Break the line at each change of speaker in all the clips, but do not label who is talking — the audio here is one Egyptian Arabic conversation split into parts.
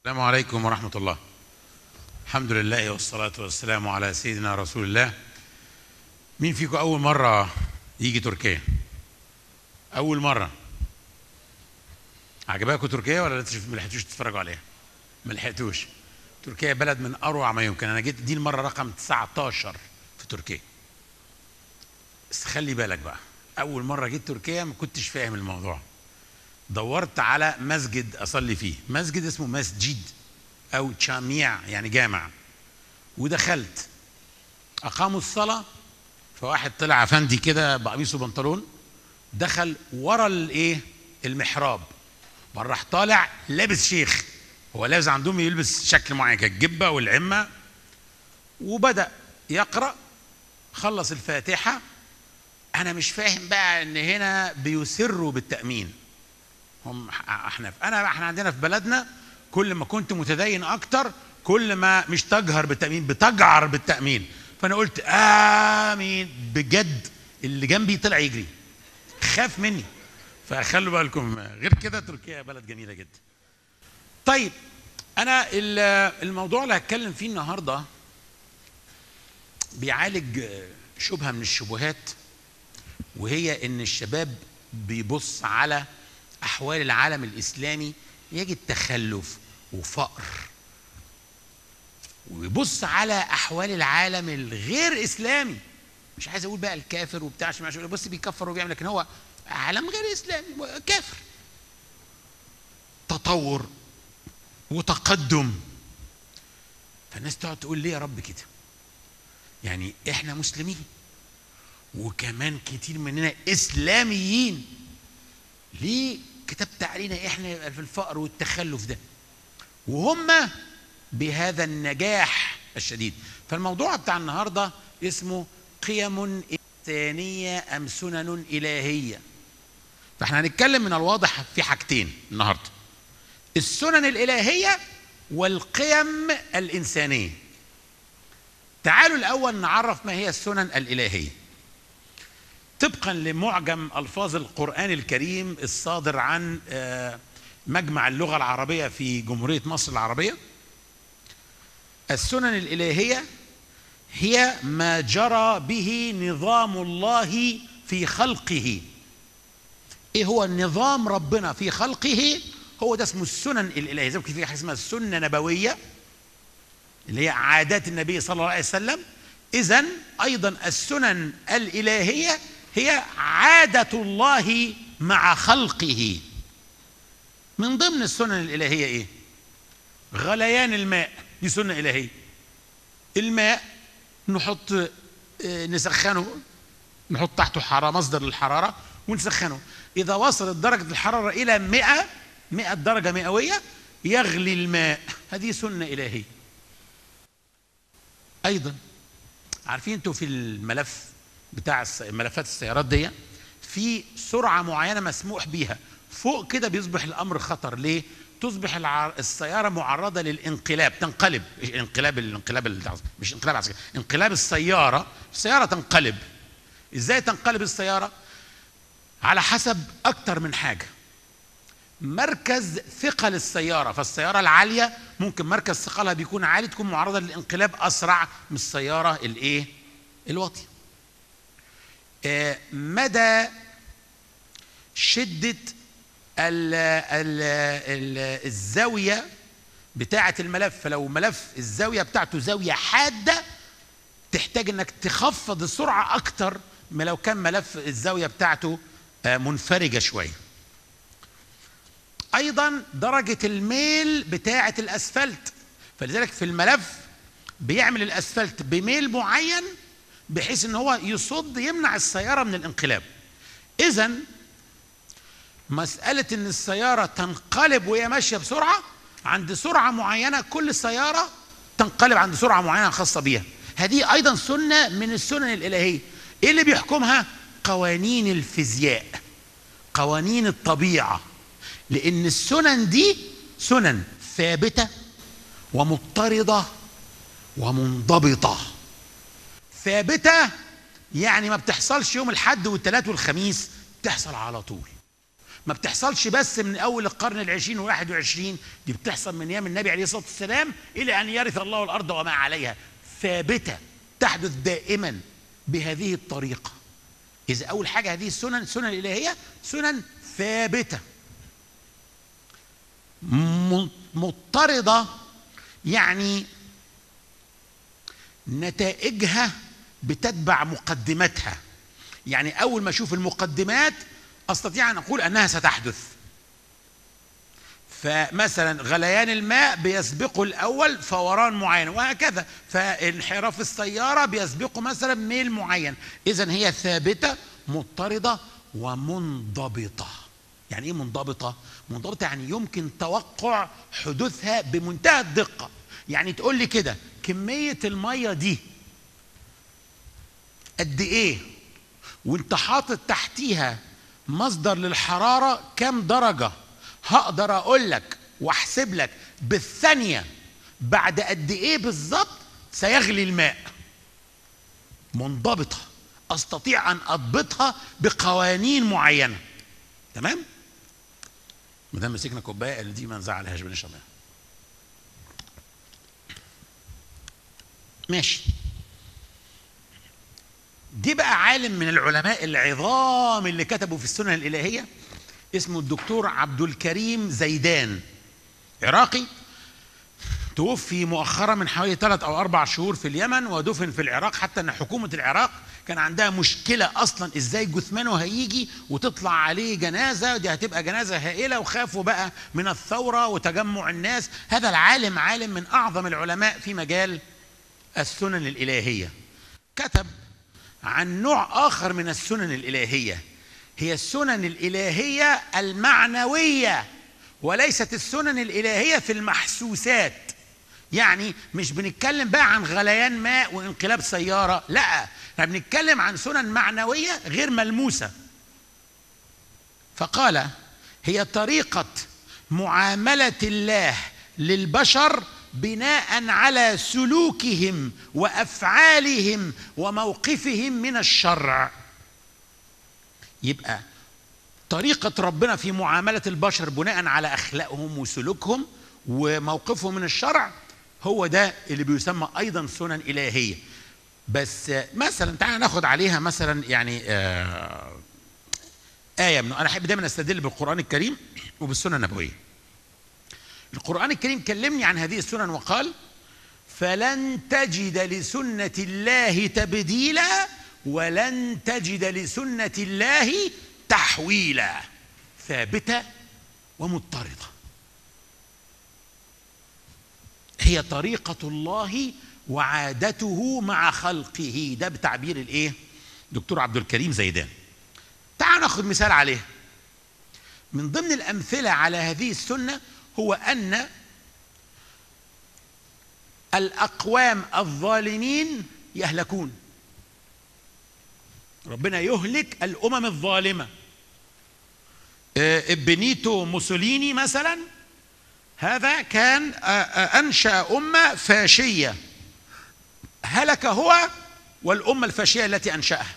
السلام عليكم ورحمة الله الحمد لله والصلاة والسلام على سيدنا رسول الله مين فيكم أول مرة يجي تركيا أول مرة عجباكم تركيا ولا لسه ما لحقتوش تتفرجوا عليها ما لحقتوش تركيا بلد من أروع ما يمكن أنا جيت دي المرة رقم 19 في تركيا بس خلي بالك بقى أول مرة جيت تركيا ما كنتش فاهم الموضوع دورت على مسجد اصلي فيه مسجد اسمه مسجد او جامع يعني جامع ودخلت اقاموا الصلاه فواحد طلع افندي كده بقميص وبنطلون دخل ورا الايه المحراب وبعدين راح طالع لابس شيخ هو لابس عندهم يلبس شكل معين كده الجبه والعمه وبدا يقرا خلص الفاتحه انا مش فاهم بقى ان هنا بيسروا بالتامين هم احنا انا احنا عندنا في بلدنا كل ما كنت متدين اكتر كل ما مش تجهر بالتامين بتجعر بالتامين فانا قلت امين بجد اللي جنبي طلع يجري خاف مني فخلوا بالكم غير كده تركيا بلد جميله جدا طيب انا الموضوع اللي هتكلم فيه النهارده بيعالج شبهه من الشبهات وهي ان الشباب بيبص على احوال العالم الاسلامي يجد تخلف وفقر ويبص على احوال العالم الغير اسلامي مش عايز اقول بقى الكافر وبتاع عشان مش بص بيكفر وبيعمل لكن هو عالم غير اسلامي كافر تطور وتقدم فالناس تقعد تقول ليه يا رب كده يعني احنا مسلمين وكمان كتير مننا اسلاميين ليه كتبت علينا احنا في الفقر والتخلف ده وهم بهذا النجاح الشديد فالموضوع بتاع النهارده اسمه قيم انسانيه ام سنن الهيه فاحنا هنتكلم من الواضح في حاجتين النهارده السنن الالهيه والقيم الانسانيه تعالوا الاول نعرف ما هي السنن الالهيه طبقا لمعجم الفاظ القران الكريم الصادر عن مجمع اللغه العربيه في جمهوريه مصر العربيه السنن الالهيه هي ما جرى به نظام الله في خلقه ايه هو نظام ربنا في خلقه هو ده اسمه السنن الالهيه زي ما في حاجه اسمها السنه نبويه اللي هي عادات النبي صلى الله عليه وسلم اذا ايضا السنن الالهيه هي عادة الله مع خلقه من ضمن السنن الإلهية إيه؟ غليان الماء دي سنة إلهية الماء نحط نسخنه نحط تحته حرارة مصدر للحرارة ونسخنه إذا وصلت درجة الحرارة إلى 100 100 درجة مئوية يغلي الماء هذه سنة إلهية أيضا عارفين أنتوا في الملف بتاع ملفات السيارات دي في سرعه معينه مسموح بيها فوق كده بيصبح الامر خطر ليه تصبح السياره معرضه للانقلاب تنقلب انقلاب الانقلاب مش انقلاب عسكري انقلاب السياره السياره تنقلب ازاي تنقلب السياره على حسب اكتر من حاجه مركز ثقل السياره فالسياره العاليه ممكن مركز ثقلها بيكون عالي تكون معرضه للانقلاب اسرع من السياره الايه الواطيه مدى شدة ال ال ال الزاوية بتاعة الملف فلو ملف الزاوية بتاعته زاوية حادة تحتاج انك تخفض السرعة اكتر ما لو كان ملف الزاوية بتاعته منفرجة شوية ايضا درجة الميل بتاعة الاسفلت فلذلك في الملف بيعمل الاسفلت بميل معين بحيث ان هو يصد يمنع السياره من الانقلاب اذا مساله ان السياره تنقلب وهي ماشيه بسرعه عند سرعه معينه كل سياره تنقلب عند سرعه معينه خاصه بيها هذه ايضا سنه من السنن الالهيه ايه اللي بيحكمها قوانين الفيزياء قوانين الطبيعه لان السنن دي سنن ثابته ومضطرده ومنضبطه ثابته يعني ما بتحصلش يوم الحد والثلاث والخميس بتحصل على طول ما بتحصلش بس من اول القرن العشرين والواحد وعشرين دي بتحصل من ايام النبي عليه الصلاه والسلام الى ان يرث الله الارض وما عليها ثابته تحدث دائما بهذه الطريقه اذا اول حاجه هذه السنن السنن الالهيه سنن ثابته مضطرده يعني نتائجها بتتبع مقدماتها يعني اول ما اشوف المقدمات استطيع ان اقول انها ستحدث فمثلا غليان الماء بيسبقه الاول فوران معين وهكذا فانحراف السياره بيسبقه مثلا ميل معين اذا هي ثابته مضطرده ومنضبطه يعني ايه منضبطه منضبطه يعني يمكن توقع حدوثها بمنتهى الدقه يعني تقول لي كده كميه الميه دي قد ايه وانت حاطط تحتيها مصدر للحراره كام درجه هقدر اقول لك واحسب لك بالثانيه بعد قد ايه بالظبط سيغلي الماء منضبطه استطيع ان اضبطها بقوانين معينه تمام ما دام مسكنا كوبايه اللي دي ما نزعلهاش بنشرب منها ماشي دي بقى عالم من العلماء العظام اللي كتبوا في السنن الالهيه اسمه الدكتور عبد الكريم زيدان عراقي توفي مؤخرا من حوالي ثلاث او اربع شهور في اليمن ودفن في العراق حتى ان حكومه العراق كان عندها مشكله اصلا ازاي جثمانه هيجي وتطلع عليه جنازه دي هتبقى جنازه هائله وخافوا بقى من الثوره وتجمع الناس هذا العالم عالم من اعظم العلماء في مجال السنن الالهيه كتب عن نوع اخر من السنن الالهيه هي السنن الالهيه المعنويه وليست السنن الالهيه في المحسوسات يعني مش بنتكلم بقى عن غليان ماء وانقلاب سياره لا احنا بنتكلم عن سنن معنويه غير ملموسه فقال هي طريقه معامله الله للبشر بناء على سلوكهم وافعالهم وموقفهم من الشرع يبقى طريقه ربنا في معامله البشر بناء على اخلاقهم وسلوكهم وموقفهم من الشرع هو ده اللي بيسمى ايضا سنن الهيه بس مثلا تعالى ناخد عليها مثلا يعني آه آية من أنا أحب دايما أستدل بالقرآن الكريم وبالسنة النبوية. القرآن الكريم كلمني عن هذه السنن وقال: فلن تجد لسنة الله تبديلا ولن تجد لسنة الله تحويلا ثابتة ومضطردة. هي طريقة الله وعادته مع خلقه ده بتعبير الايه دكتور عبد الكريم زيدان تعال ناخذ مثال عليه من ضمن الامثله على هذه السنه هو ان الاقوام الظالمين يهلكون ربنا يهلك الامم الظالمه بنيتو موسوليني مثلا هذا كان انشا امه فاشيه هلك هو والأمة الفاشية التي أنشأها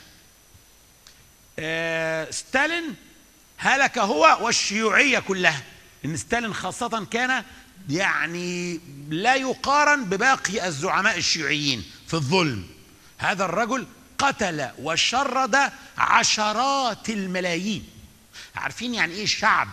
ستالين هلك هو والشيوعية كلها إن ستالين خاصة كان يعني لا يقارن بباقي الزعماء الشيوعيين في الظلم هذا الرجل قتل وشرد عشرات الملايين عارفين يعني ايه شعب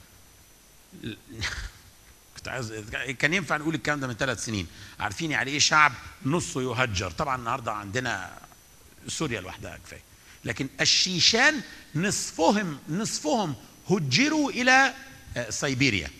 كنت عايز كان ينفع نقول الكلام ده من ثلاث سنين عارفين يعني ايه شعب نصه يهجر طبعا النهارده عندنا سوريا لوحدها كفايه لكن الشيشان نصفهم نصفهم هجروا الى سيبيريا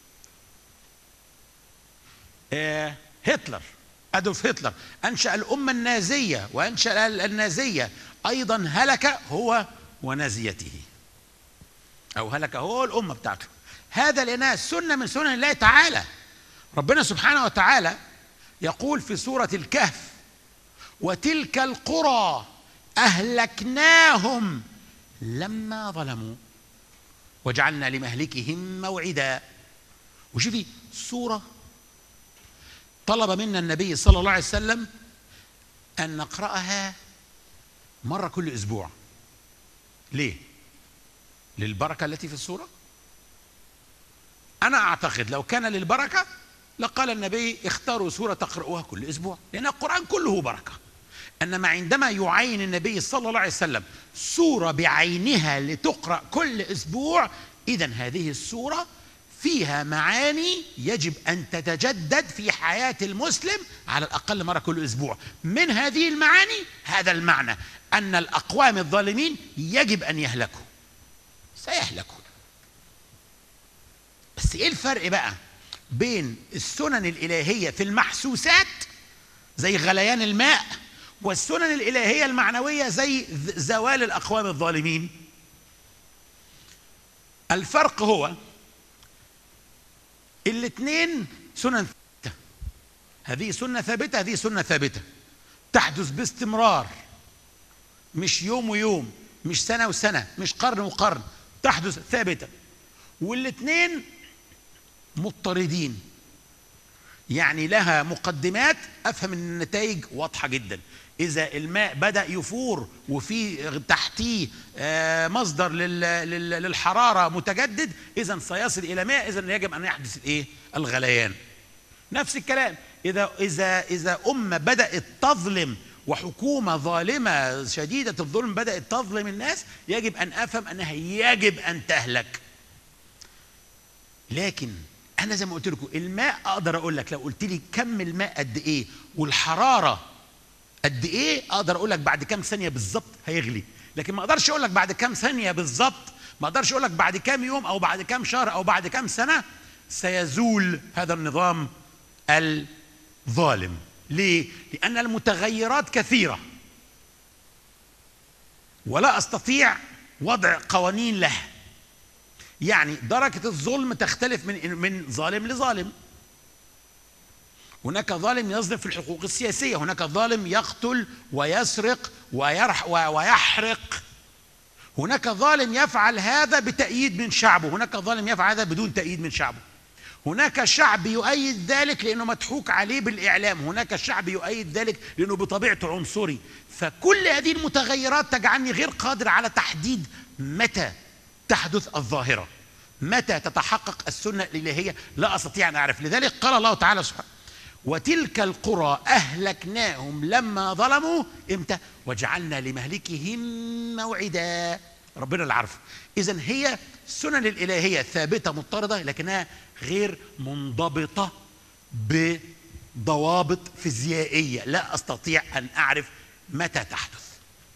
هتلر ادولف هتلر انشا الامه النازيه وانشا النازيه ايضا هلك هو ونازيته او هلك هو الامه بتاعته هذا لانها سنه من سنن الله تعالى ربنا سبحانه وتعالى يقول في سوره الكهف وتلك القرى اهلكناهم لما ظلموا وجعلنا لمهلكهم موعدا وشوفي سوره طلب منا النبي صلى الله عليه وسلم ان نقراها مره كل اسبوع ليه للبركة التي في السورة أنا أعتقد لو كان للبركة لقال النبي اختاروا سورة تقرؤوها كل أسبوع لأن القرآن كله بركة انما عندما يعين النبي صلى الله عليه وسلم سوره بعينها لتقرا كل اسبوع اذا هذه السوره فيها معاني يجب ان تتجدد في حياه المسلم على الاقل مره كل اسبوع من هذه المعاني هذا المعنى ان الاقوام الظالمين يجب ان يهلكوا سيهلكوا بس ايه الفرق بقى بين السنن الالهيه في المحسوسات زي غليان الماء والسنن الإلهية المعنوية زي زوال الأقوام الظالمين الفرق هو الاثنين سنن ثابتة هذه سنة ثابتة هذه سنة ثابتة تحدث باستمرار مش يوم ويوم مش سنة وسنة مش قرن وقرن تحدث ثابتة والاثنين مضطردين يعني لها مقدمات افهم ان النتائج واضحه جدا اذا الماء بدا يفور وفي تحتيه مصدر للحراره متجدد اذا سيصل الى ماء اذا يجب ان يحدث الايه الغليان نفس الكلام اذا اذا اذا امه بدات تظلم وحكومه ظالمه شديده الظلم بدات تظلم الناس يجب ان افهم انها يجب ان تهلك لكن انا زي ما قلت لكم الماء اقدر اقول لك لو قلت لي كم الماء قد ايه والحراره قد ايه اقدر اقول لك بعد كام ثانيه بالظبط هيغلي لكن ما اقدرش اقول لك بعد كام ثانيه بالظبط ما اقدرش اقول لك بعد كام يوم او بعد كام شهر او بعد كام سنه سيزول هذا النظام الظالم ليه لان المتغيرات كثيره ولا استطيع وضع قوانين لها يعني درجة الظلم تختلف من من ظالم لظالم. هناك ظالم يظلم في الحقوق السياسية، هناك ظالم يقتل ويسرق ويرح ويحرق. هناك ظالم يفعل هذا بتأييد من شعبه، هناك ظالم يفعل هذا بدون تأييد من شعبه. هناك شعب يؤيد ذلك لأنه مضحوك عليه بالإعلام، هناك شعب يؤيد ذلك لأنه بطبيعته عنصري، فكل هذه المتغيرات تجعلني غير قادر على تحديد متى تحدث الظاهرة متى تتحقق السنة الإلهية لا أستطيع أن أعرف لذلك قال الله تعالى سبحانه وتلك القرى أهلكناهم لما ظلموا إمتى وجعلنا لمهلكهم موعدا ربنا اللي عارفه إذا هي السنن الإلهية ثابتة مضطردة لكنها غير منضبطة بضوابط فيزيائية لا أستطيع أن أعرف متى تحدث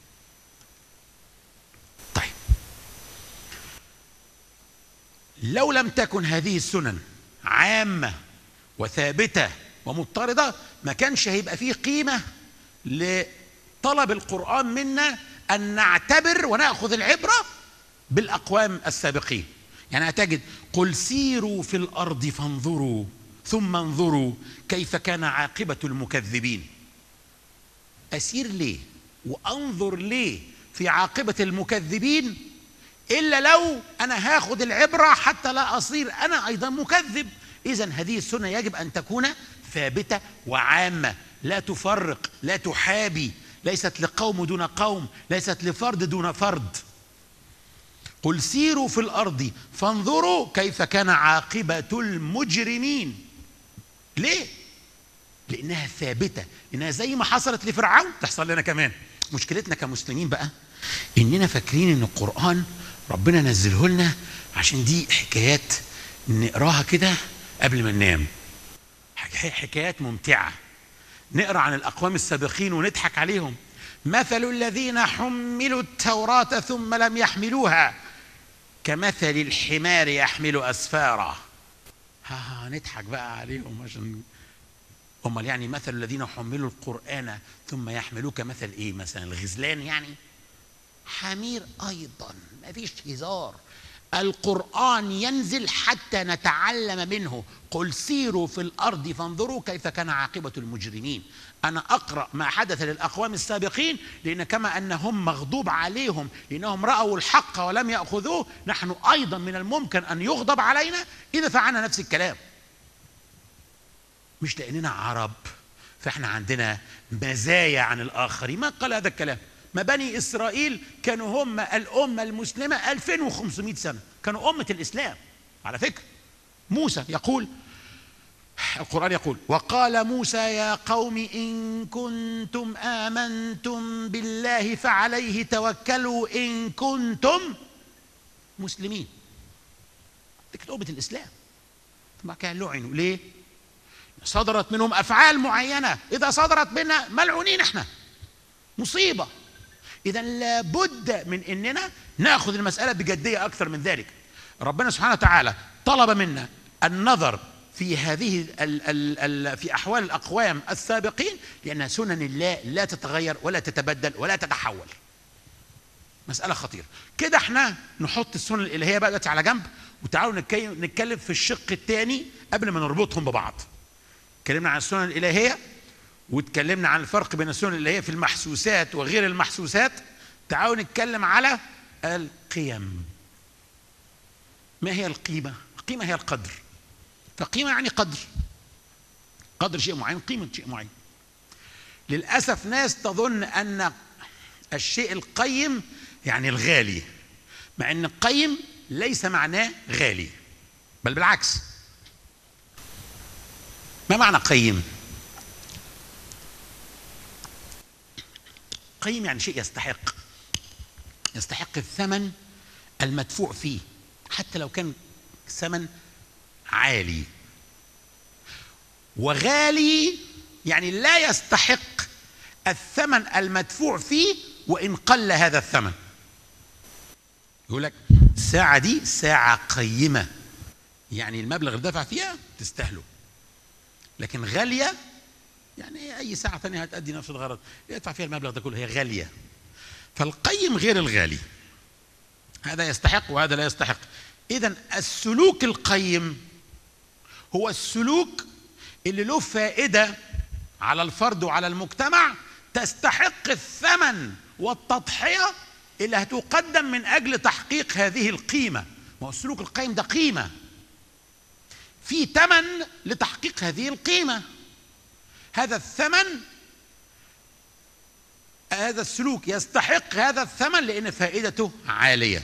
لو لم تكن هذه السنن عامة وثابتة ومضطردة ما كانش هيبقى فيه قيمة لطلب القرآن منا أن نعتبر ونأخذ العبرة بالأقوام السابقين يعني هتجد قل سيروا في الأرض فانظروا ثم انظروا كيف كان عاقبة المكذبين أسير ليه وأنظر ليه في عاقبة المكذبين الا لو انا هاخد العبره حتى لا اصير انا ايضا مكذب اذا هذه السنه يجب ان تكون ثابته وعامه لا تفرق لا تحابي ليست لقوم دون قوم ليست لفرد دون فرد قل سيروا في الارض فانظروا كيف كان عاقبه المجرمين ليه لانها ثابته انها زي ما حصلت لفرعون تحصل لنا كمان مشكلتنا كمسلمين بقى اننا فاكرين ان القران ربنا نزله لنا عشان دي حكايات نقراها كده قبل ما ننام حكايات ممتعة نقرا عن الأقوام السابقين ونضحك عليهم مثل الذين حملوا التوراة ثم لم يحملوها كمثل الحمار يحمل أسفارا ها, ها نضحك بقى عليهم عشان امال يعني مثل الذين حملوا القرآن ثم يحملوه كمثل ايه مثلا الغزلان يعني حمير ايضا ما فيش هزار القرآن ينزل حتى نتعلم منه قل سيروا في الأرض فانظروا كيف كان عاقبة المجرمين أنا أقرأ ما حدث للأقوام السابقين لأن كما أنهم مغضوب عليهم لأنهم رأوا الحق ولم يأخذوه نحن أيضا من الممكن أن يغضب علينا إذا فعلنا نفس الكلام مش لأننا عرب فإحنا عندنا مزايا عن الآخرين ما قال هذا الكلام ما بني إسرائيل كانوا هم الأمة المسلمة 2500 سنة كانوا أمة الإسلام على فكرة موسى يقول القرآن يقول وقال موسى يا قوم إن كنتم آمنتم بالله فعليه توكلوا إن كنتم مسلمين دي كانت أمة الإسلام ثم كان لعنوا ليه؟ صدرت منهم أفعال معينة إذا صدرت منا ملعونين إحنا مصيبة إذا لابد من إننا ناخذ المسألة بجدية أكثر من ذلك ربنا سبحانه وتعالى طلب منا النظر في هذه ال ال ال في احوال الاقوام السابقين لان سنن الله لا تتغير ولا تتبدل ولا تتحول. مساله خطيره. كده احنا نحط السنن الالهيه بقى دلوقتي على جنب وتعالوا نتكلم في الشق الثاني قبل ما نربطهم ببعض. اتكلمنا عن السنن الالهيه واتكلمنا عن الفرق بين السنن الالهيه في المحسوسات وغير المحسوسات. تعالوا نتكلم على القيم. ما هي القيمه؟ القيمه هي القدر. فقيمة يعني قدر قدر شيء معين قيمة شيء معين للأسف ناس تظن أن الشيء القيم يعني الغالي مع أن القيم ليس معناه غالي بل بالعكس ما معنى قيم قيم يعني شيء يستحق يستحق الثمن المدفوع فيه حتى لو كان ثمن عالي وغالي يعني لا يستحق الثمن المدفوع فيه وان قل هذا الثمن يقول لك الساعة دي ساعة قيمة يعني المبلغ اللي دفع فيها تستاهله لكن غالية يعني أي ساعة ثانية هتأدي نفس الغرض يدفع فيها المبلغ ده كله هي غالية فالقيم غير الغالي هذا يستحق وهذا لا يستحق إذا السلوك القيم هو السلوك اللي له فائدة على الفرد وعلى المجتمع تستحق الثمن والتضحية اللي هتقدم من أجل تحقيق هذه القيمة ما هو السلوك القيم ده قيمة في ثمن لتحقيق هذه القيمة هذا الثمن هذا السلوك يستحق هذا الثمن لأن فائدته عالية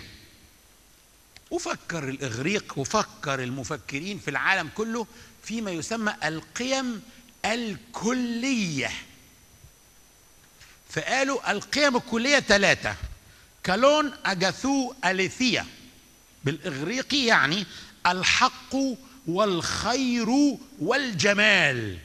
وفكر الإغريق وفكر المفكرين في العالم كله فيما يسمى القيم الكلية فقالوا القيم الكلية ثلاثة كالون أجاثو أليثية بالإغريقي يعني الحق والخير والجمال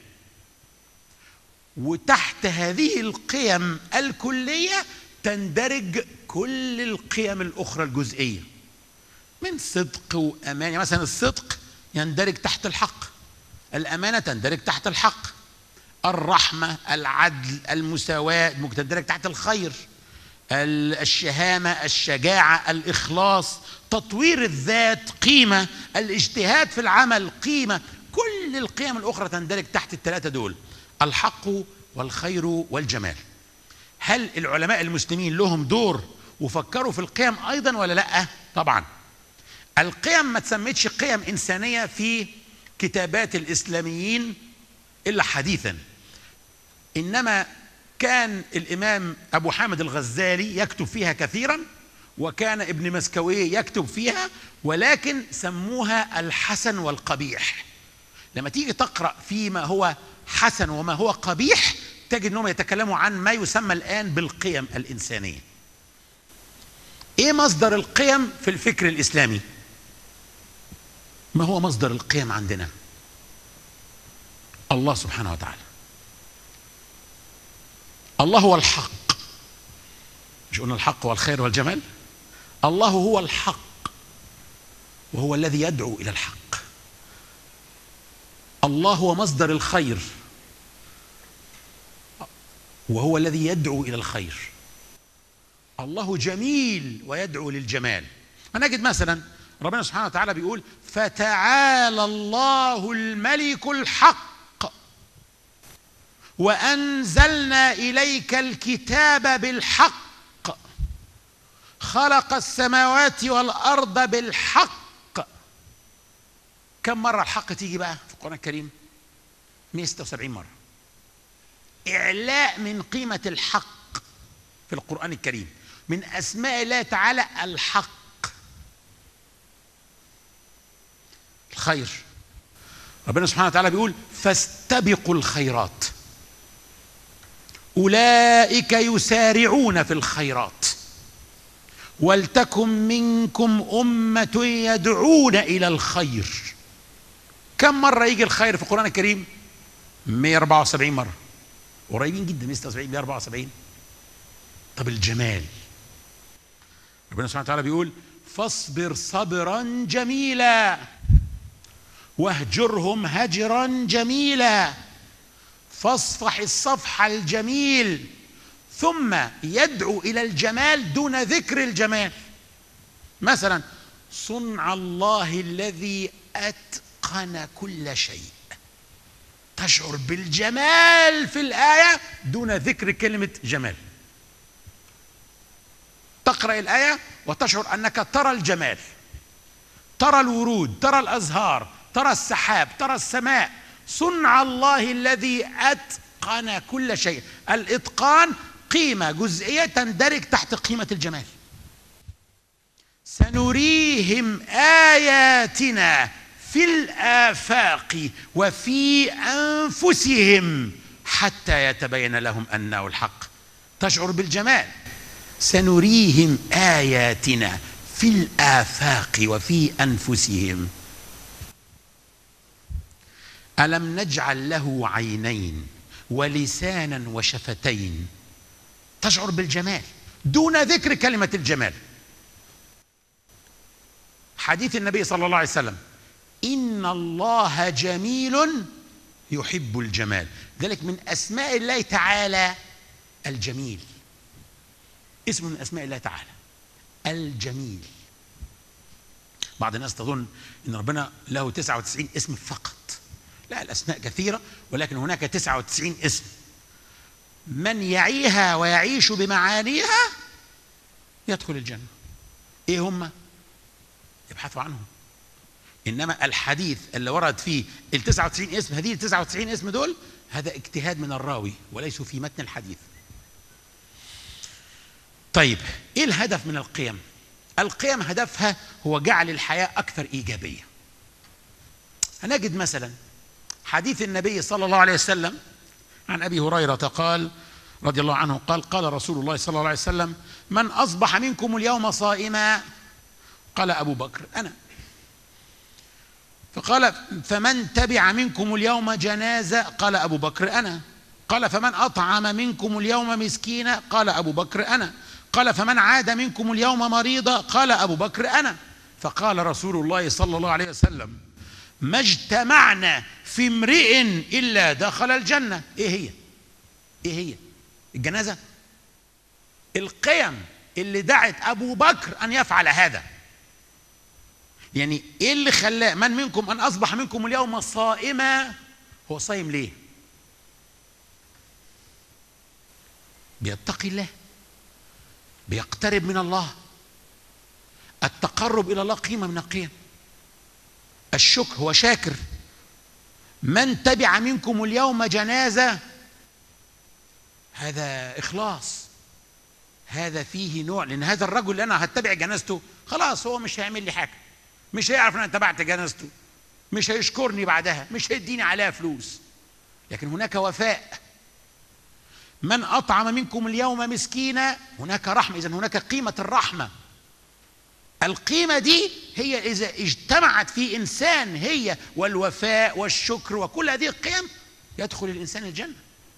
وتحت هذه القيم الكلية تندرج كل القيم الأخرى الجزئية من صدق وأمانة مثلا الصدق يندرج تحت الحق الأمانة تندرج تحت الحق الرحمة العدل المساواة تندرج تحت الخير الشهامة الشجاعة الإخلاص تطوير الذات قيمة الاجتهاد في العمل قيمة كل القيم الأخرى تندرج تحت الثلاثة دول الحق والخير والجمال هل العلماء المسلمين لهم دور وفكروا في القيم أيضا ولا لأ طبعا القيم ما تسميتش قيم إنسانية في كتابات الإسلاميين إلا حديثا إنما كان الإمام أبو حامد الغزالي يكتب فيها كثيرا وكان ابن مسكوي يكتب فيها ولكن سموها الحسن والقبيح لما تيجي تقرأ فيما هو حسن وما هو قبيح تجد أنهم يتكلموا عن ما يسمى الآن بالقيم الإنسانية إيه مصدر القيم في الفكر الإسلامي ما هو مصدر القيم عندنا الله سبحانه وتعالى الله هو الحق مش قلنا الحق والخير والجمال الله هو الحق وهو الذي يدعو الى الحق الله هو مصدر الخير وهو الذي يدعو الى الخير الله جميل ويدعو للجمال هنجد مثلا ربنا سبحانه وتعالى بيقول فتعالى الله الملك الحق وانزلنا اليك الكتاب بالحق خلق السماوات والارض بالحق كم مره الحق تيجي بقى في القران الكريم 176 مره اعلاء من قيمه الحق في القرآن الكريم من أسماء الله تعالى الحق الخير ربنا سبحانه وتعالى بيقول فاستبقوا الخيرات أولئك يسارعون في الخيرات ولتكن منكم أمة يدعون إلى الخير كم مرة يجي الخير في القرآن الكريم 174 مرة قريبين جدا 176 174 طب الجمال ربنا سبحانه وتعالى بيقول فاصبر صبرا جميلا واهجرهم هجرا جميلا فاصفح الصفح الجميل ثم يدعو الى الجمال دون ذكر الجمال مثلا صنع الله الذي اتقن كل شيء تشعر بالجمال في الايه دون ذكر كلمه جمال تقرا الايه وتشعر انك ترى الجمال ترى الورود ترى الازهار ترى السحاب ترى السماء صنع الله الذي اتقن كل شيء الاتقان قيمه جزئيه تندرج تحت قيمه الجمال سنريهم اياتنا في الافاق وفي انفسهم حتى يتبين لهم انه الحق تشعر بالجمال سنريهم اياتنا في الافاق وفي انفسهم الم نجعل له عينين ولسانا وشفتين تشعر بالجمال دون ذكر كلمه الجمال حديث النبي صلى الله عليه وسلم ان الله جميل يحب الجمال ذلك من اسماء الله تعالى الجميل اسم من اسماء الله تعالى الجميل بعض الناس تظن ان ربنا له 99 اسم فقط لا الاسماء كثيره ولكن هناك 99 اسم من يعيها ويعيش بمعانيها يدخل الجنه ايه هم ابحثوا عنهم انما الحديث اللي ورد فيه ال 99 اسم هذه ال 99 اسم دول هذا اجتهاد من الراوي وليسوا في متن الحديث طيب ايه الهدف من القيم القيم هدفها هو جعل الحياه اكثر ايجابيه هنجد مثلا حديث النبي صلى الله عليه وسلم عن ابي هريره قال رضي الله عنه قال قال رسول الله صلى الله عليه وسلم من اصبح منكم اليوم صائما قال ابو بكر انا فقال فمن تبع منكم اليوم جنازه قال ابو بكر انا قال فمن اطعم منكم اليوم مسكينا قال ابو بكر انا قال فمن عاد منكم اليوم مريضا قال ابو بكر انا فقال رسول الله صلى الله عليه وسلم ما اجتمعنا في امرئ الا دخل الجنه ايه هي ايه هي الجنازه القيم اللي دعت ابو بكر ان يفعل هذا يعني ايه اللي خلاه من منكم ان اصبح منكم اليوم صائما هو صايم ليه بيتقي الله بيقترب من الله التقرب الى الله قيمه من القيم الشكر هو شاكر من تبع منكم اليوم جنازه هذا اخلاص هذا فيه نوع لان هذا الرجل اللي انا هتبع جنازته خلاص هو مش هيعمل لي حاجه مش هيعرف ان انا تبعت جنازته مش هيشكرني بعدها مش هيديني عليها فلوس لكن هناك وفاء من اطعم منكم اليوم مسكينا هناك رحمه اذا هناك قيمه الرحمه القيمه دي هي اذا اجتمعت في انسان هي والوفاء والشكر وكل هذه القيم يدخل الانسان الجنه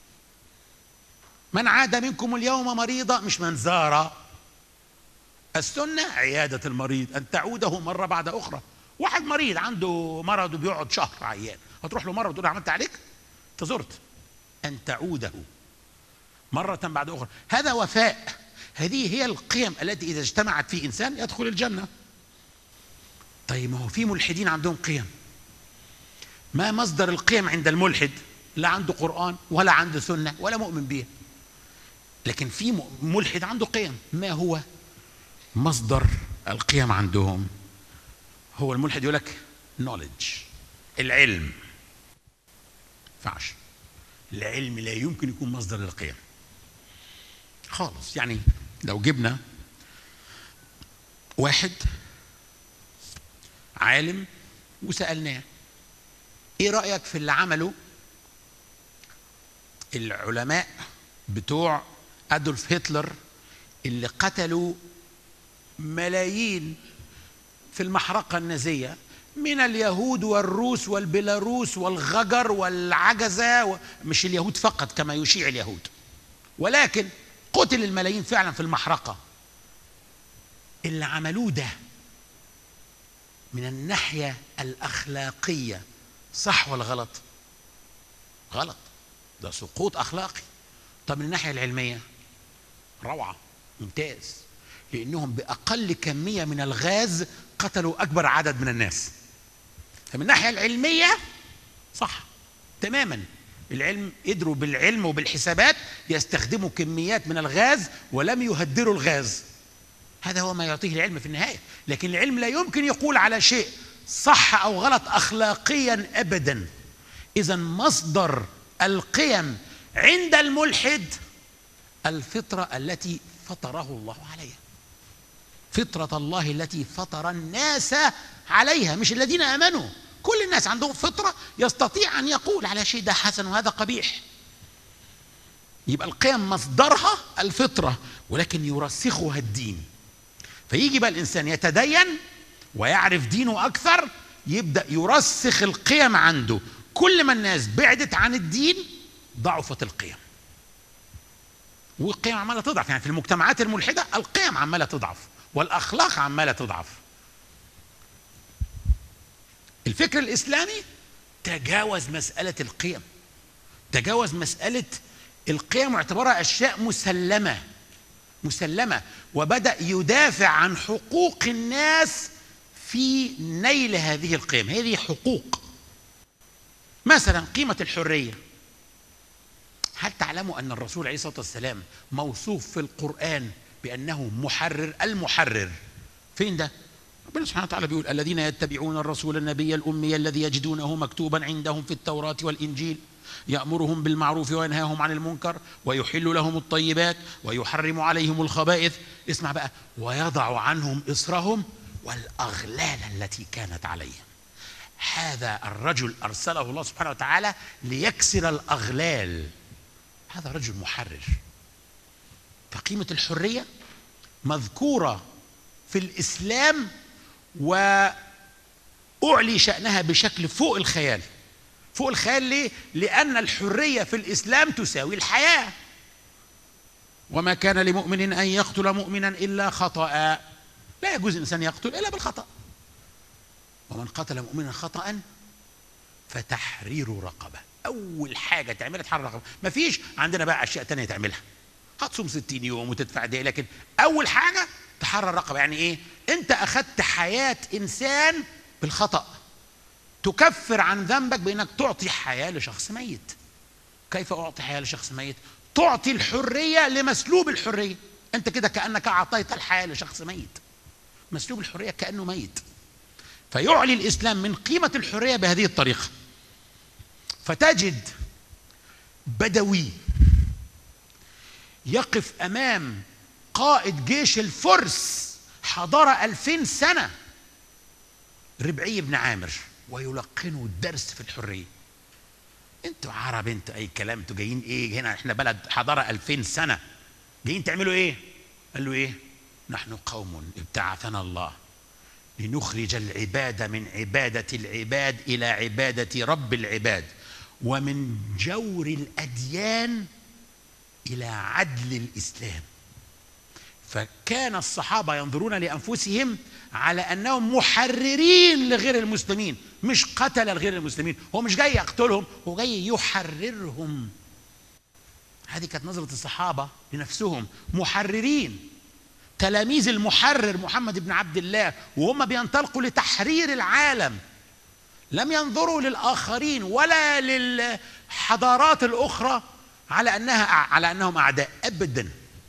من عاد منكم اليوم مريضا مش من زار السنه عياده المريض ان تعوده مره بعد اخرى واحد مريض عنده مرض وبيقعد شهر عيان هتروح له مره وتقول له عملت عليك تزرت ان تعوده مرة بعد أخرى هذا وفاء هذه هي القيم التي إذا اجتمعت في إنسان يدخل الجنة طيب ما هو في ملحدين عندهم قيم ما مصدر القيم عند الملحد لا عنده قرآن ولا عنده سنة ولا مؤمن بها لكن في ملحد عنده قيم ما هو مصدر القيم عندهم هو الملحد يقول لك knowledge العلم فعش العلم لا يمكن يكون مصدر للقيم خالص يعني لو جبنا واحد عالم وسألناه ايه رأيك في اللي عمله العلماء بتوع أدولف هتلر اللي قتلوا ملايين في المحرقة النازية من اليهود والروس والبيلاروس والغجر والعجزة و... مش اليهود فقط كما يشيع اليهود ولكن قتل الملايين فعلا في المحرقة اللي عملوه ده من الناحية الأخلاقية صح ولا غلط؟ غلط ده سقوط أخلاقي طب من الناحية العلمية روعة ممتاز لأنهم بأقل كمية من الغاز قتلوا أكبر عدد من الناس فمن الناحية العلمية صح تماما العلم قدروا بالعلم وبالحسابات يستخدموا كميات من الغاز ولم يهدروا الغاز هذا هو ما يعطيه العلم في النهاية لكن العلم لا يمكن يقول على شيء صح أو غلط أخلاقيا أبدا إذا مصدر القيم عند الملحد الفطرة التي فطره الله عليها فطرة الله التي فطر الناس عليها مش الذين آمنوا كل الناس عندهم فطرة يستطيع أن يقول على شيء ده حسن وهذا قبيح يبقى القيم مصدرها الفطرة ولكن يرسخها الدين فيجي بقى الإنسان يتدين ويعرف دينه أكثر يبدأ يرسخ القيم عنده كل ما الناس بعدت عن الدين ضعفت القيم والقيم عماله تضعف يعني في المجتمعات الملحده القيم عماله تضعف والاخلاق عماله تضعف الفكر الاسلامي تجاوز مساله القيم تجاوز مساله القيم واعتبرها اشياء مسلمه مسلمه وبدا يدافع عن حقوق الناس في نيل هذه القيم هذه حقوق مثلا قيمه الحريه هل تعلموا ان الرسول عليه الصلاه والسلام موصوف في القران بانه محرر المحرر فين ده ربنا سبحانه وتعالى بيقول الذين يتبعون الرسول النبي الامي الذي يجدونه مكتوبا عندهم في التوراه والانجيل يامرهم بالمعروف وينهاهم عن المنكر ويحل لهم الطيبات ويحرم عليهم الخبائث اسمع بقى ويضع عنهم اصرهم والاغلال التي كانت عليهم هذا الرجل ارسله الله سبحانه وتعالى ليكسر الاغلال هذا رجل محرر فقيمة الحرية مذكورة في الإسلام وأعلي شأنها بشكل فوق الخيال فوق الخيال ليه؟ لأن الحرية في الإسلام تساوي الحياة وما كان لمؤمن أن يقتل مؤمنا إلا خطأ لا يجوز الإنسان يقتل إلا بالخطأ ومن قتل مؤمنا خطأ فتحرير رقبه اول حاجه تعملها تحرر رقبه مفيش عندنا بقى اشياء تانية تعملها هتصوم 60 يوم وتدفع دي لكن اول حاجه تحرر رقبه يعني ايه انت اخذت حياه انسان بالخطا تكفر عن ذنبك بانك تعطي حياه لشخص ميت كيف اعطي حياه لشخص ميت تعطي الحريه لمسلوب الحريه انت كده كانك اعطيت الحياه لشخص ميت مسلوب الحريه كانه ميت فيعلي الاسلام من قيمه الحريه بهذه الطريقه فتجد بدوي يقف امام قائد جيش الفرس حضارة ألفين سنة ربعي بن عامر ويلقنه الدرس في الحرية انتوا عرب انتوا اي كلام انتوا جايين ايه هنا احنا بلد حضارة ألفين سنة جايين تعملوا ايه قال له ايه نحن قوم ابتعثنا الله لنخرج العباد من عبادة العباد إلى عبادة رب العباد ومن جور الأديان إلى عدل الإسلام فكان الصحابة ينظرون لأنفسهم على أنهم محررين لغير المسلمين مش قتل غير المسلمين هو مش جاي يقتلهم هو جاي يحررهم هذه كانت نظرة الصحابة لنفسهم محررين تلاميذ المحرر محمد بن عبد الله وهم بينطلقوا لتحرير العالم لم ينظروا للآخرين ولا للحضارات الأخرى على أنها على أنهم أعداء أبدا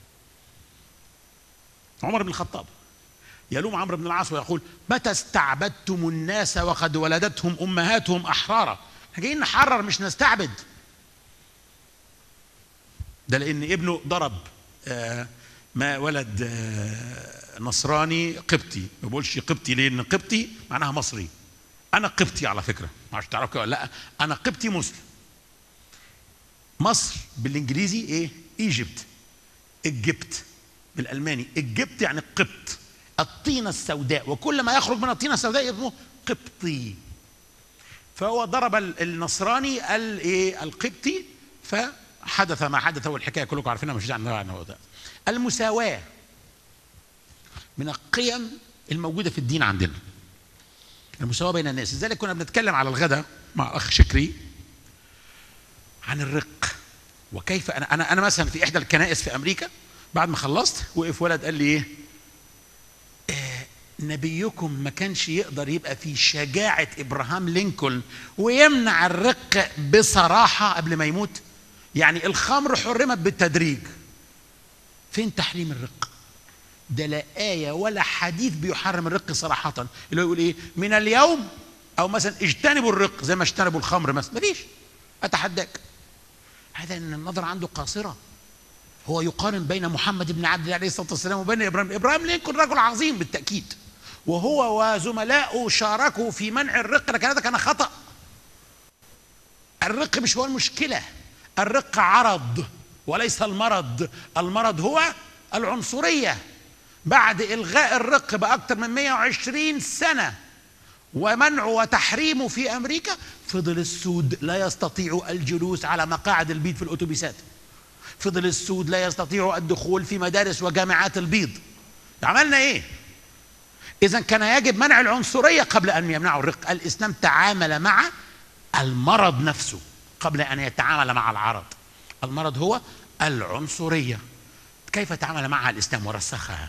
عمر بن الخطاب يلوم عمرو بن العاص ويقول متى استعبدتم الناس وقد ولدتهم أمهاتهم أحرارا احنا جايين نحرر مش نستعبد ده لأن ابنه ضرب آه، ما ولد آه، نصراني قبطي ما بقولش قبطي لان قبطي معناها مصري انا قبطي على فكره ما اعرفش تعرفوا كده ولا لا انا قبطي مسلم مصر بالانجليزي ايه ايجيبت اجبت بالالماني اجبت يعني قبط الطينه السوداء وكل ما يخرج من الطينه السوداء اسمه قبطي فهو ضرب ال- النصراني الايه القبطي فحدث ما حدث والحكايه كلكم عارفينها مش داعي نقعد نقعد. المساواه من القيم الموجوده في الدين عندنا المساواه بين الناس لذلك كنا بنتكلم على الغداء مع اخ شكري عن الرق وكيف انا انا انا مثلا في احدى الكنائس في امريكا بعد ما خلصت وقف ولد قال لي ايه آه، نبيكم ما كانش يقدر يبقى في شجاعة إبراهام لينكولن ويمنع الرق بصراحة قبل ما يموت يعني الخمر حرمت بالتدريج فين تحريم الرق ده لا آية ولا حديث بيحرم الرق صراحة اللي هو يقول إيه من اليوم أو مثلا اجتنبوا الرق زي ما اجتنبوا الخمر مثلا مفيش أتحداك هذا ان النظر عنده قاصره هو يقارن بين محمد بن عبد الله عليه الصلاه والسلام وبين ابراهيم ابراهيم لينكولن رجل عظيم بالتاكيد وهو وزملائه شاركوا في منع الرق لكن هذا كان خطا الرق مش هو المشكله الرق عرض وليس المرض المرض هو العنصريه بعد الغاء الرق باكثر من 120 سنه ومنعه وتحريمه في امريكا فضل السود لا يستطيع الجلوس على مقاعد البيض في الاتوبيسات فضل السود لا يستطيع الدخول في مدارس وجامعات البيض عملنا ايه اذا كان يجب منع العنصريه قبل ان يمنعوا الرق الاسلام تعامل مع المرض نفسه قبل ان يتعامل مع العرض المرض هو العنصريه كيف تعامل معها الاسلام ورسخها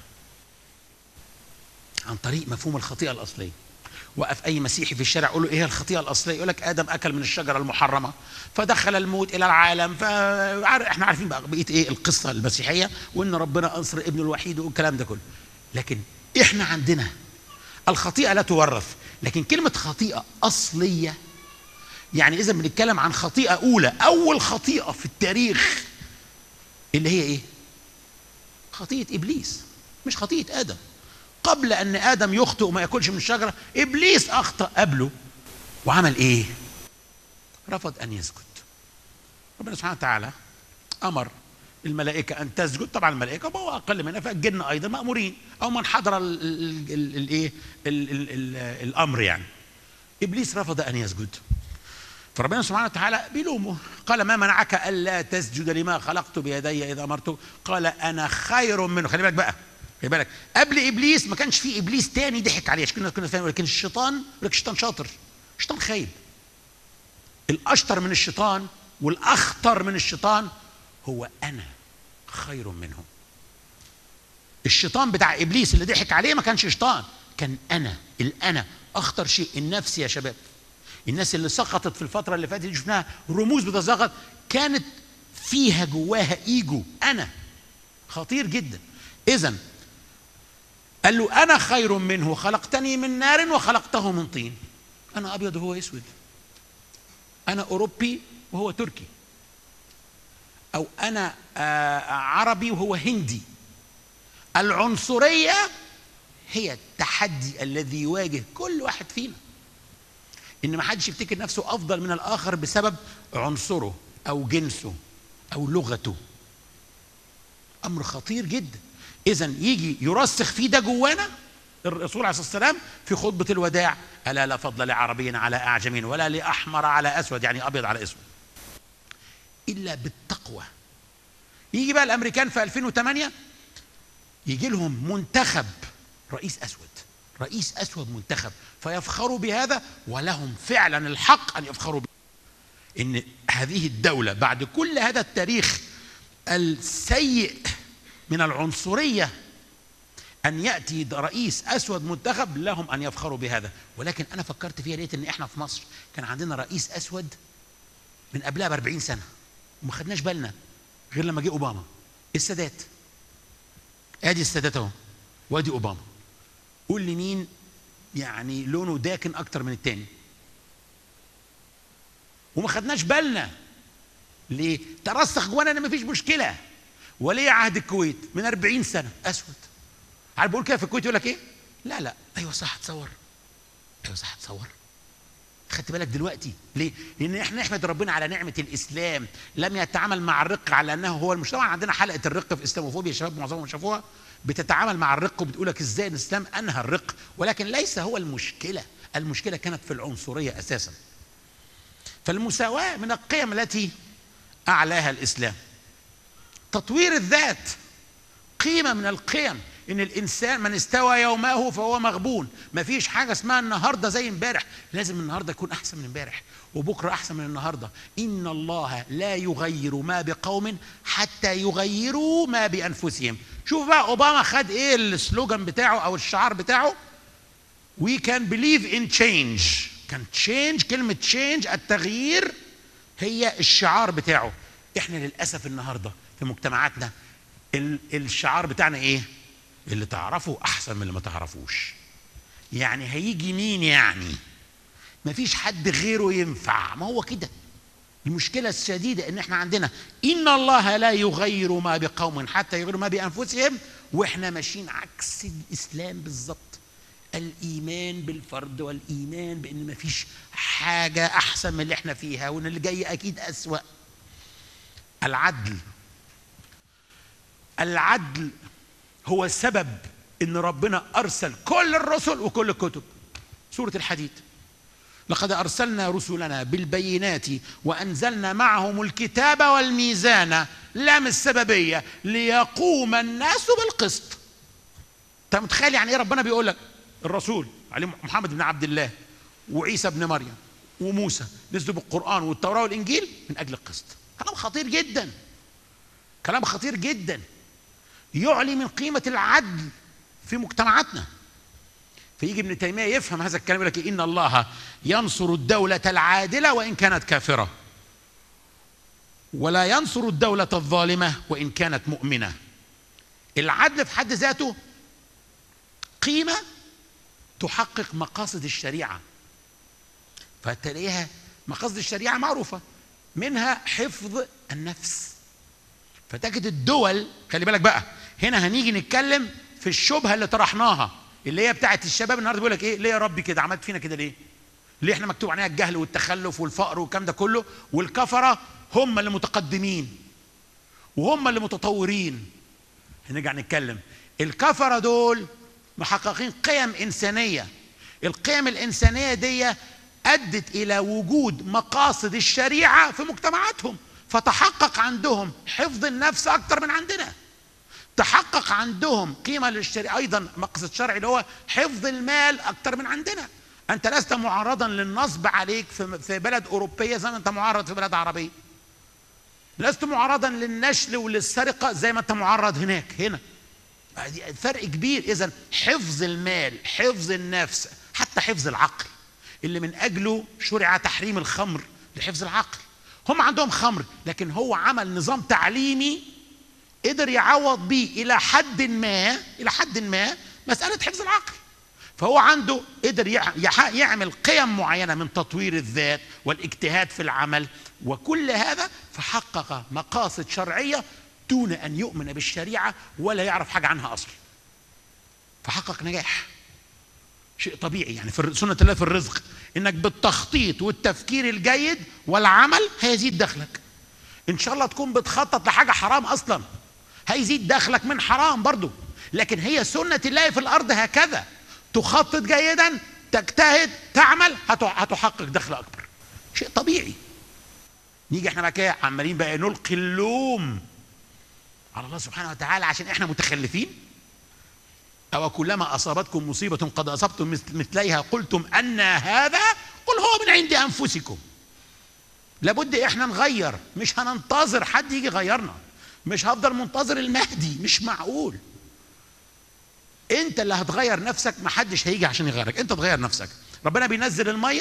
عن طريق مفهوم الخطيئه الاصليه وقف اي مسيحي في الشارع يقول له ايه الخطيئه الاصليه يقول لك ادم اكل من الشجره المحرمه فدخل الموت الى العالم ف احنا عارفين بقى بقيه ايه القصه المسيحيه وان ربنا انصر ابنه الوحيد والكلام ده كله لكن احنا عندنا الخطيئه لا تورث لكن كلمه خطيئه اصليه يعني اذا بنتكلم عن خطيئه اولى اول خطيئه في التاريخ اللي هي ايه خطيئه ابليس مش خطيئه ادم قبل ان ادم يخطئ وما ياكلش من الشجره ابليس اخطا قبله وعمل ايه رفض ان يسجد ربنا سبحانه وتعالى امر الملائكه ان تسجد طبعا الملائكه وهو اقل منها فالجن ايضا مامورين او من حضر الايه الامر يعني ابليس رفض ان يسجد فربنا سبحانه وتعالى بيلومه قال ما منعك الا تسجد لما خلقت بيدي اذا امرتك قال انا خير منه خلي بالك بقى خلي بالك قبل ابليس ما كانش في ابليس تاني ضحك عليه عشان كنا كنا فاهم لكن الشيطان يقول لك الشيطان شاطر الشيطان خايب الاشطر من الشيطان والاخطر من الشيطان هو انا خير منه الشيطان بتاع ابليس اللي ضحك عليه ما كانش شيطان كان انا الانا اخطر شيء النفس يا شباب الناس اللي سقطت في الفتره اللي فاتت دي شفناها رموز بتساقط كانت فيها جواها ايجو انا خطير جدا اذا قال له انا خير منه خلقتني من نار وخلقته من طين انا ابيض وهو اسود انا اوروبي وهو تركي او انا آه عربي وهو هندي العنصريه هي التحدي الذي يواجه كل واحد فينا ان ما حدش يفتكر نفسه افضل من الاخر بسبب عنصره او جنسه او لغته امر خطير جدا اذا يجي يرسخ فيه ده جوانا الرسول عليه الصلاه والسلام في خطبه الوداع الا لا فضل لعربي على اعجمي ولا لاحمر على اسود يعني ابيض على اسود الا بالتقوى يجي بقى الامريكان في 2008 يجي لهم منتخب رئيس اسود رئيس اسود منتخب فيفخروا بهذا ولهم فعلا الحق ان يفخروا به ان هذه الدوله بعد كل هذا التاريخ السيء من العنصريه ان ياتي رئيس اسود منتخب لهم ان يفخروا بهذا ولكن انا فكرت فيها لقيت ان احنا في مصر كان عندنا رئيس اسود من قبلها ب 40 سنه وما خدناش بالنا غير لما جه اوباما السادات ادي السادات اهو وادي اوباما قول لي مين يعني لونه داكن اكتر من التاني وما خدناش بالنا ليه ترسخ جوانا ان مفيش مشكله ولي عهد الكويت من 40 سنه اسود عارف بقول كده في الكويت يقول لك ايه لا لا ايوه صح تصور ايوه صح تصور خدت بالك دلوقتي ليه؟ لان احنا نحمد ربنا على نعمه الاسلام لم يتعامل مع الرق على انه هو المجتمع عندنا حلقه الرق في اسلاموفوبيا شباب معظمهم شافوها بتتعامل مع الرق وبتقول لك ازاي الاسلام انهى الرق ولكن ليس هو المشكله المشكله كانت في العنصريه اساسا فالمساواه من القيم التي اعلاها الاسلام تطوير الذات قيمه من القيم ان الانسان من استوى يومه فهو مغبون مفيش حاجه اسمها النهارده زي امبارح لازم النهارده يكون احسن من امبارح وبكره احسن من النهارده ان الله لا يغير ما بقوم حتى يغيروا ما بانفسهم شوف بقى اوباما خد ايه السلوجان بتاعه او الشعار بتاعه we can believe in change كان change كلمة change التغيير هي الشعار بتاعه احنا للأسف النهاردة في مجتمعاتنا ال- الشعار بتاعنا ايه اللي تعرفه احسن من اللي ما تعرفوش يعني هيجي مين يعني مفيش حد غيره ينفع ما هو كده المشكلة الشديدة ان احنا عندنا ان الله لا يغير ما بقوم حتى يغيروا ما بانفسهم واحنا ماشيين عكس الاسلام بالظبط الايمان بالفرد والايمان بان مفيش حاجة احسن من اللي احنا فيها وان اللي جاي اكيد اسوأ العدل العدل هو السبب ان ربنا ارسل كل الرسل وكل الكتب سورة الحديد لقد ارسلنا رسلنا بالبينات وانزلنا معهم الكتاب والميزان لام السببيه ليقوم الناس بالقسط انت متخيل يعني ايه ربنا بيقول لك الرسول عليه محمد بن عبد الله وعيسى بن مريم وموسى نزلوا بالقران والتوراه والانجيل من اجل القسط كلام خطير جدا كلام خطير جدا يعلي من قيمه العدل في مجتمعاتنا فيجي ابن تيميه يفهم هذا الكلام يقول لك إيه؟ ان الله ينصر الدوله العادله وان كانت كافره ولا ينصر الدوله الظالمه وان كانت مؤمنه العدل في حد ذاته قيمه تحقق مقاصد الشريعه فتلاقيها مقاصد الشريعه معروفه منها حفظ النفس فتجد الدول خلي بالك بقى هنا هنيجي نتكلم في الشبهه اللي طرحناها اللي هي بتاعت الشباب النهارده بيقول لك ايه ليه يا ربي كده عملت فينا كده ليه ليه احنا مكتوب علينا الجهل والتخلف والفقر والكلام ده كله والكفره هم اللي متقدمين وهم اللي متطورين هنرجع نتكلم الكفره دول محققين قيم انسانيه القيم الانسانيه دي ادت الى وجود مقاصد الشريعه في مجتمعاتهم فتحقق عندهم حفظ النفس اكتر من عندنا تحقق عندهم قيمة للشريعة أيضا مقصد شرعي اللي هو حفظ المال أكتر من عندنا أنت لست معرضا للنصب عليك في في بلد أوروبية زي ما أنت معرض في بلد عربية لست معرضا للنشل وللسرقة زي ما أنت معرض هناك هنا دي فرق كبير إذا حفظ المال حفظ النفس حتى حفظ العقل اللي من أجله شرع تحريم الخمر لحفظ العقل هم عندهم خمر لكن هو عمل نظام تعليمي قدر يعوض بيه الى حد ما الى حد ما مساله حفظ العقل فهو عنده قدر يع- يح- يعمل قيم معينه من تطوير الذات والاجتهاد في العمل وكل هذا فحقق مقاصد شرعيه دون ان يؤمن بالشريعه ولا يعرف حاجه عنها اصلا فحقق نجاح شيء طبيعي يعني في الر- سنه الله في الرزق انك بالتخطيط والتفكير الجيد والعمل هيزيد دخلك ان شاء الله تكون بتخطط لحاجه حرام اصلا هيزيد دخلك من حرام برضو لكن هي سنة الله في الأرض هكذا تخطط جيدا تجتهد تعمل هت- هتحقق دخل أكبر شيء طبيعي نيجي احنا بقى كده عمالين بقى نلقي اللوم على الله سبحانه وتعالى عشان احنا متخلفين أو كلما أصابتكم مصيبة قد أصبتم مثل- مثليها قلتم أن هذا قل هو من عند أنفسكم لابد احنا نغير مش هننتظر حد يجي يغيرنا مش هفضل منتظر المهدي مش معقول انت اللي هتغير نفسك محدش هيجي عشان يغيرك انت تغير نفسك ربنا بينزل الميه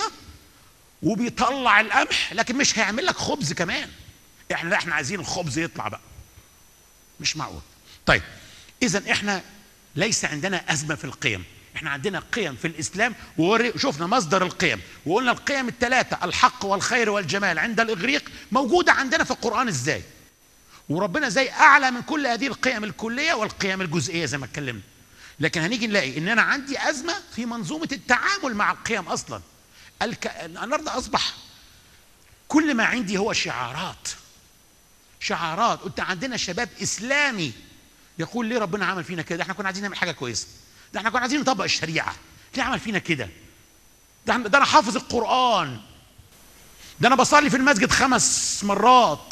وبيطلع القمح لكن مش هيعمل لك خبز كمان احنا لا احنا عايزين الخبز يطلع بقى مش معقول طيب اذا احنا ليس عندنا ازمه في القيم احنا عندنا قيم في الاسلام وشفنا مصدر القيم وقلنا القيم الثلاثه الحق والخير والجمال عند الاغريق موجوده عندنا في القران ازاي وربنا زي اعلى من كل هذه القيم الكليه والقيم الجزئيه زي ما اتكلمنا لكن هنيجي نلاقي ان انا عندي ازمه في منظومه التعامل مع القيم اصلا الك... النهارده اصبح كل ما عندي هو شعارات شعارات قلت عندنا شباب اسلامي يقول ليه ربنا عمل فينا كده احنا كنا عايزين نعمل حاجه كويسه ده احنا كنا عايزين نطبق الشريعه ليه عمل فينا كده ده, ده انا حافظ القران ده انا بصلي في المسجد خمس مرات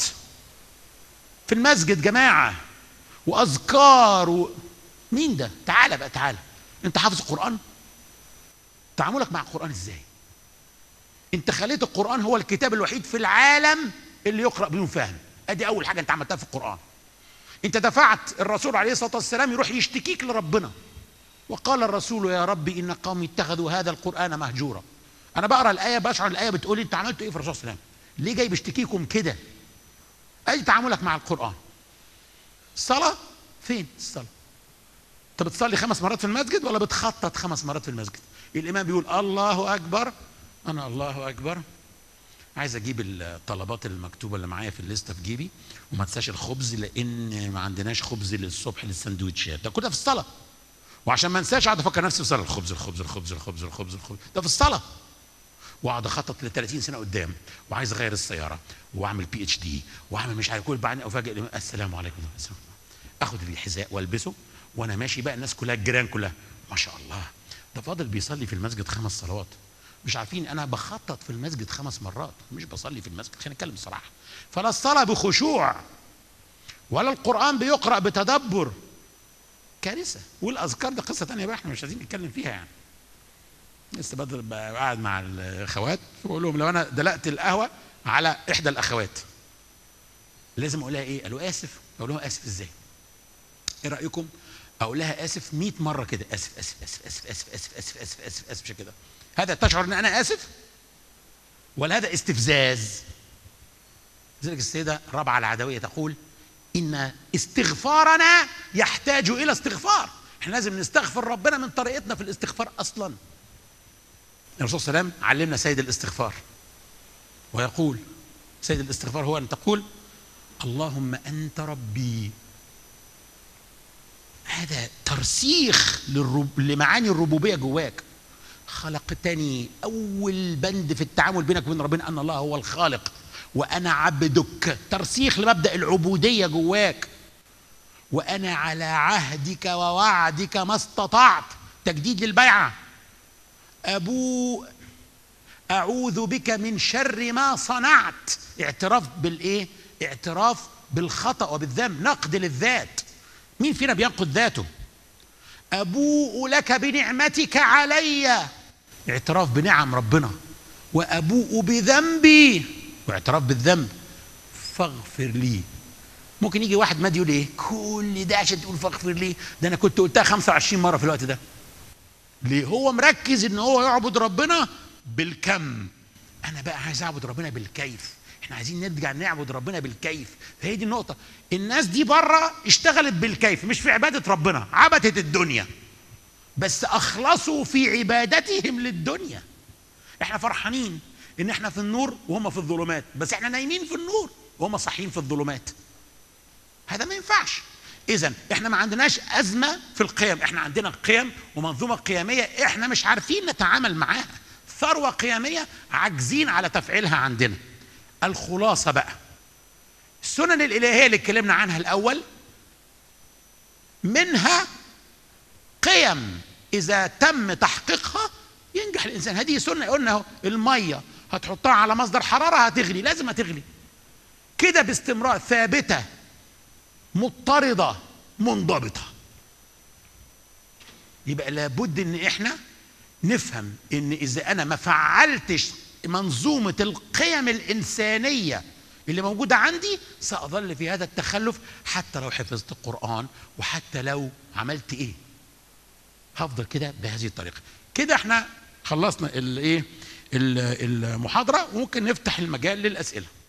في المسجد جماعه واذكار و... مين ده تعالى بقى تعالى انت حافظ القران تعاملك مع القران ازاي انت خليت القران هو الكتاب الوحيد في العالم اللي يقرا بدون فهم ادي اول حاجه انت عملتها في القران انت دفعت الرسول عليه الصلاه والسلام يروح يشتكيك لربنا وقال الرسول يا ربي ان قومي اتخذوا هذا القران مهجورا انا بقرا الايه بشعر الايه بتقول انت عملت ايه في الرسول صلى الله عليه وسلم ليه جاي بيشتكيكم كده ادي تعاملك مع القران الصلاه فين الصلاه انت بتصلي خمس مرات في المسجد ولا بتخطط خمس مرات في المسجد الامام بيقول الله اكبر انا الله اكبر عايز اجيب الطلبات المكتوبه اللي معايا في الليسته في جيبي وما تنساش الخبز لان ما عندناش خبز للصبح للسندوتشات ده كلها في الصلاه وعشان ما انساش اقعد افكر نفسي في الصلاه الخبز الخبز الخبز الخبز الخبز الخبز ده في الصلاه واقعد اخطط ل 30 سنه قدام وعايز اغير السياره واعمل بي اتش دي واعمل مش عارف كل بعدين افاجئ السلام عليكم اخد الحذاء والبسه وانا ماشي بقى الناس كلها الجيران كلها ما شاء الله ده فاضل بيصلي في المسجد خمس صلوات مش عارفين انا بخطط في المسجد خمس مرات مش بصلي في المسجد خلينا نتكلم بصراحه فلا الصلاه بخشوع ولا القران بيقرا بتدبر كارثه والاذكار ده قصه ثانيه بقى احنا مش عايزين نتكلم فيها يعني لسه بدل قاعد مع الاخوات بقول لهم لو انا دلقت القهوه على احدى الاخوات لازم اقول لها ايه؟ قالوا اسف اقول لهم اسف ازاي؟ ايه رايكم؟ اقول لها اسف 100 مره كده اسف اسف اسف اسف اسف اسف اسف اسف اسف اسف, اسف كده هذا تشعر ان انا اسف؟ ولا هذا استفزاز؟ لذلك السيده رابعه العدويه تقول ان استغفارنا يحتاج الى استغفار احنا لازم نستغفر ربنا من طريقتنا في الاستغفار اصلا الرسول صلى الله عليه وسلم علمنا سيد الاستغفار ويقول سيد الاستغفار هو ان تقول اللهم انت ربي هذا ترسيخ للرب... لمعاني الربوبيه جواك خلقتني اول بند في التعامل بينك وبين ربنا ان الله هو الخالق وانا عبدك ترسيخ لمبدا العبوديه جواك وانا على عهدك ووعدك ما استطعت تجديد للبيعه ابو اعوذ بك من شر ما صنعت اعتراف بالايه اعتراف بالخطا وبالذنب نقد للذات مين فينا بينقد ذاته ابوء لك بنعمتك علي اعتراف بنعم ربنا وابوء بذنبي واعتراف بالذنب فاغفر لي ممكن يجي واحد مادي يقول ايه كل ده عشان تقول فاغفر لي ده انا كنت قلتها 25 مره في الوقت ده ليه هو مركز ان هو يعبد ربنا بالكم انا بقى عايز اعبد ربنا بالكيف احنا عايزين نرجع نعبد ربنا بالكيف فهي دي النقطه الناس دي بره اشتغلت بالكيف مش في عباده ربنا عبدت الدنيا بس اخلصوا في عبادتهم للدنيا احنا فرحانين ان احنا في النور وهم في الظلمات بس احنا نايمين في النور وهم صاحيين في الظلمات هذا ما ينفعش اذا احنا ما عندناش ازمه في القيم احنا عندنا قيم ومنظومه قيميه احنا مش عارفين نتعامل معاها ثروه قيميه عاجزين على تفعيلها عندنا الخلاصه بقى السنن الالهيه اللي اتكلمنا عنها الاول منها قيم اذا تم تحقيقها ينجح الانسان هذه سنه قلنا اهو الميه هتحطها على مصدر حراره هتغلي لازم هتغلي كده باستمرار ثابته مضطرده منضبطه يبقى لابد ان احنا نفهم ان اذا انا ما فعلتش منظومه القيم الانسانيه اللي موجوده عندي ساظل في هذا التخلف حتى لو حفظت القران وحتى لو عملت ايه هفضل كده بهذه الطريقه كده احنا خلصنا الايه المحاضره وممكن نفتح المجال للاسئله